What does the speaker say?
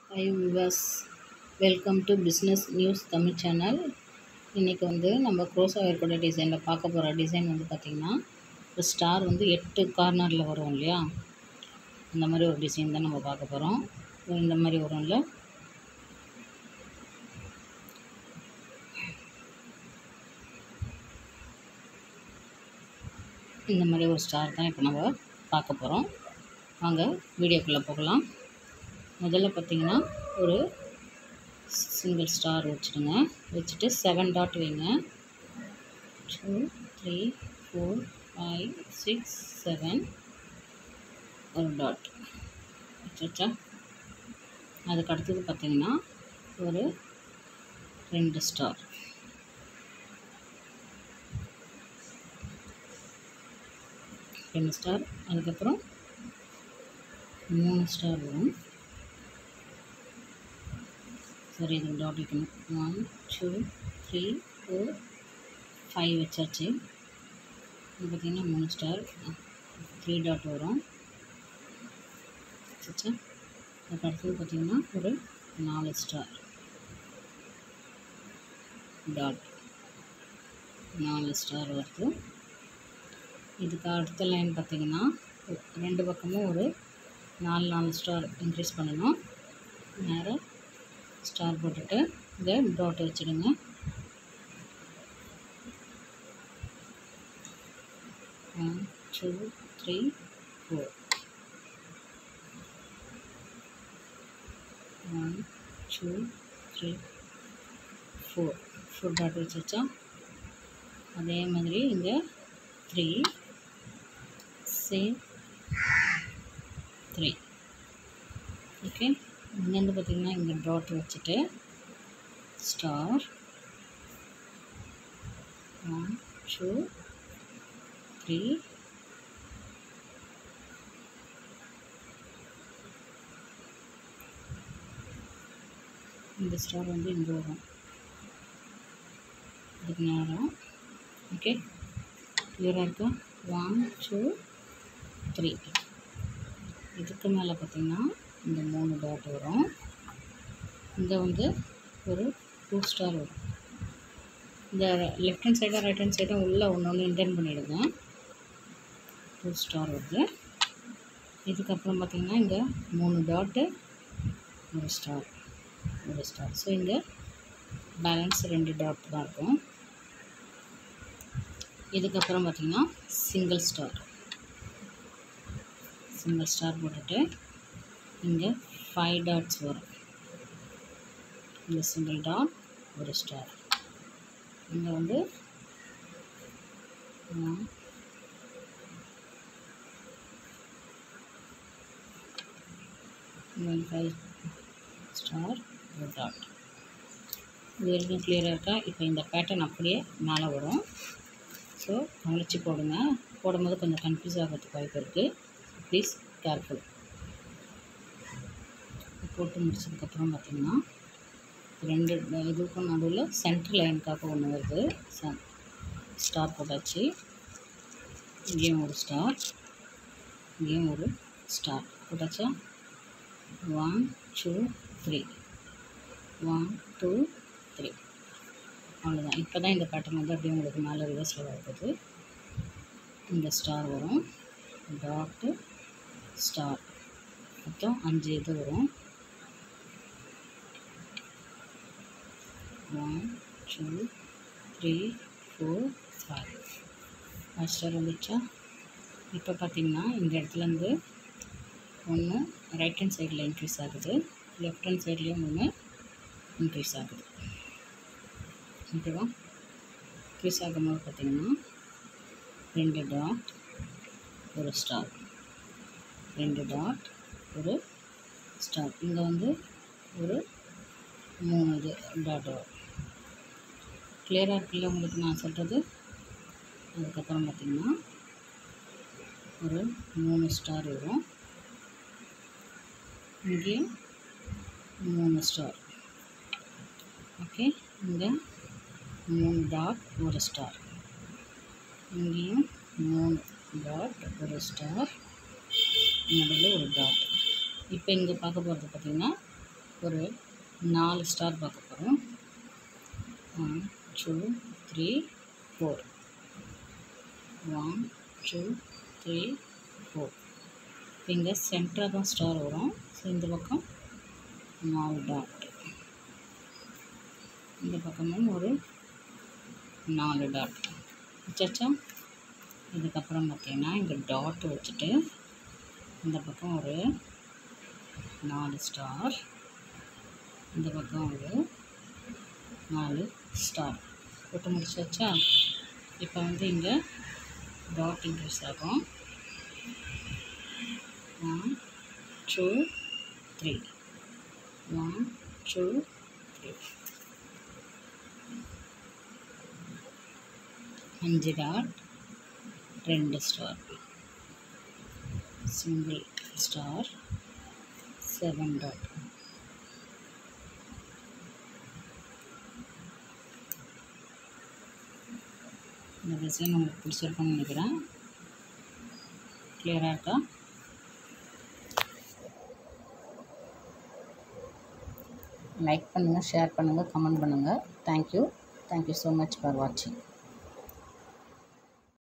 high விவாஸ் welcome to business news Tamil channel இன்றைக்கி வந்து நம்ம க்ரோஸா ஏற்கொண்ட டிசைனில் பார்க்க போகிற டிசைன் வந்து பார்த்திங்கன்னா ஒரு ஸ்டார் வந்து எட்டு கார்னரில் வரும் இல்லையா அந்த மாதிரி ஒரு டிசைன் தான் நம்ம பார்க்க போகிறோம் இந்த மாதிரி வரும்ல இந்த மாதிரி ஒரு ஸ்டார் தான் இப்போ நம்ம பார்க்க போகிறோம் வாங்க வீடியோக்குள்ளே போகலாம் முதல்ல பார்த்தீங்கன்னா ஒரு சிங்கிள் ஸ்டார் வச்சுடுங்க வச்சுட்டு செவன் டாட் வைங்க two three four five six seven ஒரு டாட் வச்சுச்சா அதுக்கு அடுத்தது பார்த்தீங்கன்னா ஒரு ரெண்டு ஸ்டார் ரெண்டு ஸ்டார் அதுக்கப்புறம் மூணு ஸ்டார் வரும் சரி இது டாட் வைக்கணும் one two three four five வச்சாச்சு இது பார்த்திங்கன்னா மூணு ஸ்டார் த்ரீ டாட் வரும் வச்சா அதுக்கு அடுத்தது பார்த்திங்கன்னா ஒரு நாலு ஸ்டார் டாட் நாலு ஸ்டார் வருது இதுக்கு அடுத்த லைன் பார்த்திங்கன்னா ரெண்டு பக்கமும் ஒரு நாலு நாலு ஸ்டார் இன்க்ரீஸ் பண்ணணும் நேராக ஸ்டார் போட்டுட்டு இதை டாட் வச்சுடுங்க one two three four one two three four four dot வச்சுச்சா அதே மாதிரி இங்கே த்ரீ சேம் த்ரீ ஓகே இங்கேருந்து பார்த்திங்கன்னா இங்கே டாட் வச்சுட்டு ஸ்டார் ஒன் டூ த்ரீ இந்த ஸ்டார் வந்து இங்கே வரும் இதுக்கு நேரம் ஓகே கிளியராக இருக்கா ஒன் டூ த்ரீ இதுக்கு மேலே பார்த்திங்கன்னா இந்த மூணு டாட் வரும் இங்கே வந்து ஒரு டூ ஸ்டார் வரும் இந்த லெஃப்ட் ஹேண்ட் சைடும் ரைட் ஹேண்ட் சைடும் உள்ளே ஒன்று ஒன்று இன்டென் பண்ணிவிடுங்க டூ ஸ்டார் வருது இதுக்கப்புறம் பார்த்திங்கன்னா இங்கே மூணு டாட்டு ஒரு ஸ்டார் ஒரு ஸ்டார் ஸோ இங்கே பேலன்ஸ் ரெண்டு டாட் தான் இருக்கும் இதுக்கப்புறம் பார்த்திங்கன்னா சிங்கிள் ஸ்டார் சிங்கிள் ஸ்டார் போட்டுட்டு இங்கே ஃபைவ் டாட்ஸ் வரும் இந்த சிங்கிள் டாட் ஒரு ஸ்டார் இங்கே வந்து ஃபைவ் ஸ்டார் ஒரு டாட் இது வரைக்கும் கிளியராக இருக்கா இப்போ இந்த பேட்டர்ன் அப்படியே மேலே வரும் ஸோ கவனித்து போடுங்க போடும்போது கொஞ்சம் கன்ஃபியூஸ் ஆகிறதுக்கு வாய்ப்பு இருக்குது ப்ளீஸ் கேர்ஃபுல் போட்டு முடிச்சதுக்கப்புறம் பார்த்திங்கன்னா ரெண்டு இதுக்கும் நடுவில் சென்டர் லைனுக்காக ஒன்று வருது சன் ஸ்டார் போட்டாச்சு இங்கேயும் ஒரு ஸ்டார் இங்கேயும் ஒரு ஸ்டார் போட்டாச்சா one two three one two three அவ்வளோதான் இப்போ தான் இந்த பேட்டர்ன் வந்து அப்படியே உங்களுக்கு மேலே ரிவர்ஸில் வரப்போகுது இந்த ஸ்டார் வரும் டாட்டு ஸ்டார் மொத்தம் அஞ்சு இது வரும் one two three four five five star வந்துச்சா இப்போ பார்த்தீங்கன்னா இந்த இடத்துலேருந்து ஒன்று ரைட் ஹேண்ட் சைடில் இன்க்ரீஸ் ஆகுது லெஃப்ட் ஹேண்ட் சைட்லேயும் ஒன்று இன்க்ரீஸ் ஆகுது ஓகேவா இன்க்ரீஸ் ஆகும்போது பார்த்திங்கன்னா ரெண்டு டாட் ஒரு ஸ்டார் ரெண்டு டாட் ஒரு ஸ்டார் இங்கே வந்து ஒரு மூணு இது டாட் வரும் கிளியராக இருக்குல்ல உங்களுக்கு நான் சொல்கிறது அதுக்கப்புறம் பார்த்திங்கன்னா ஒரு மூணு ஸ்டார் வரும் இங்கேயும் மூணு ஸ்டார் ஓகே இங்கே மூணு டாட் ஒரு ஸ்டார் இங்கேயும் மூணு டாட் ஒரு ஸ்டார் நடுவில் ஒரு டாட் இப்போ இங்கே பார்க்க போகிறது பார்த்திங்கன்னா ஒரு நாலு ஸ்டார் பார்க்க போகிறோம் one two three four one two three four இங்கே சென்டராக தான் ஸ்டார் வரும் ஸோ இந்த பக்கம் நாலு டாட் இந்த பக்கமும் ஒரு நாலு டாட் வச்சாச்சா இதுக்கப்புறம் பார்த்தீங்கன்னா இங்கே டாட் வச்சுட்டு இந்த பக்கம் ஒரு நாலு ஸ்டார் இந்த பக்கம் ஒரு நாலு ஸ்டார் போட்டு முடிச்சாச்சா இப்போ வந்து இங்கே டாட் இன்க்ரீஸ் ஆகும் one two three one two three அஞ்சு டாட் ரெண்டு star single star seven dot இந்த டிசைன் உங்களுக்கு பிடிச்சிருக்கும்னு நினைக்கிறேன் கிளியராக இருக்கா லைக் பண்ணுங்கள் ஷேர் பண்ணுங்கள் கமெண்ட் பண்ணுங்கள் thank you thank you so much for வாட்சிங்